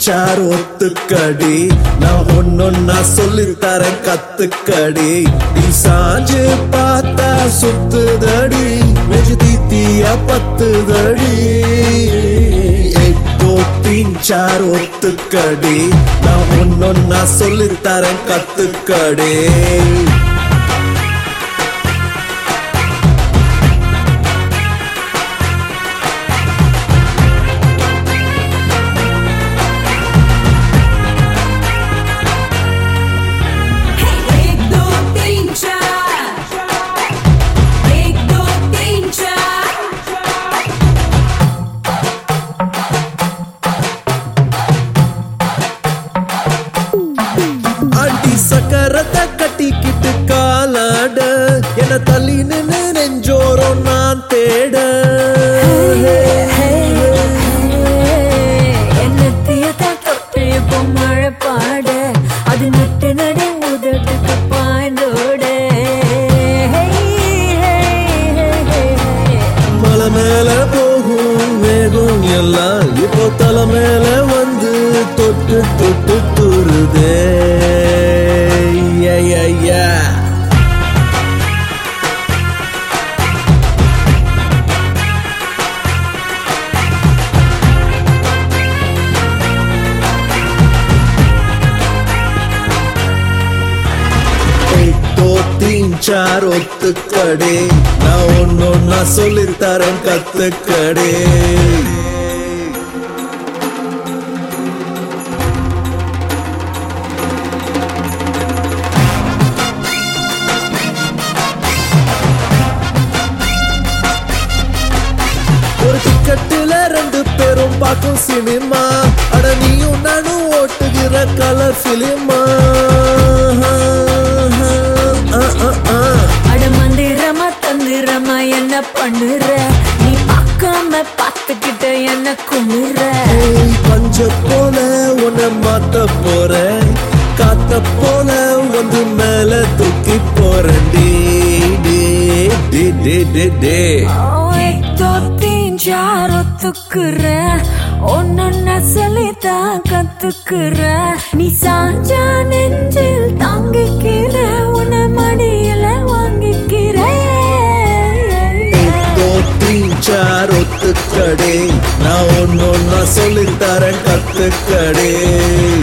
sir ஒத்துக்கடி நான் ஒன்னொன்னா சொல்லித்தரேன் கத்துக்கடி நீ சாஞ்சு பார்த்தா சுத்துதடி நெஞ்சு தீத்தியா பத்துதடி எட்டோ தீன் சார் ஒத்துக்கடி நான் ஒன்னொன்னா சொல்லித்தரேன் கத்துக்கடி एक दो तीन चार एक दो तीन चार அடி சக்கரத்தை கட்டிக்கிட்டு காலாட என தள்ளி நின்னு நெஞ்சோரம் நான் தேட என்னத்தியத்தை தொட்டு இப்போ மழை பாட அது நட்டு நடு உதட்டுக்கு பாய்ந்தோட மலை மேல போகும் வேகம் எல்லாம் இப்போ தலை மேல வந்து தொட்டு தொட்டு துருதே ஐயா எட்டோ தீன் சார் ஒத்துக்கடே நான் ஒன்னொன்னா சொல்லித்தரேன் கத்துக்கடே ஒரு டிக்கெட்டுல ரெண்டு பேரும் பார்க்கும் சினிமா அட நீயும் நானும் ஓட்டுகிற கலர் பிலிமா அட மந்திரமா தந்திரமா என்ன பண்ணுற நீ பார்க்காம பார்த்துக்கிட்ட என்ன குமுற பஞ்ச போல உன்னை மாத்த போறேன் காத்த போல வந்து மேல தூக்கி போறேன் டே டே டே டே டே டே தீஞ்சார் ஒத்துக்குற ஒன்னொன்ன சொல்லித்தான் கத்துக்குற நீ சாஞ்சா நெஞ்சில் தாங்கிக்கிற உன மடியில வாங்கிக்கிற எட்டோ தீன் சார் ஒத்துக்கடே நான் ஒன்னொன்னா சொல்லித்தரேன் கத்துக்கடே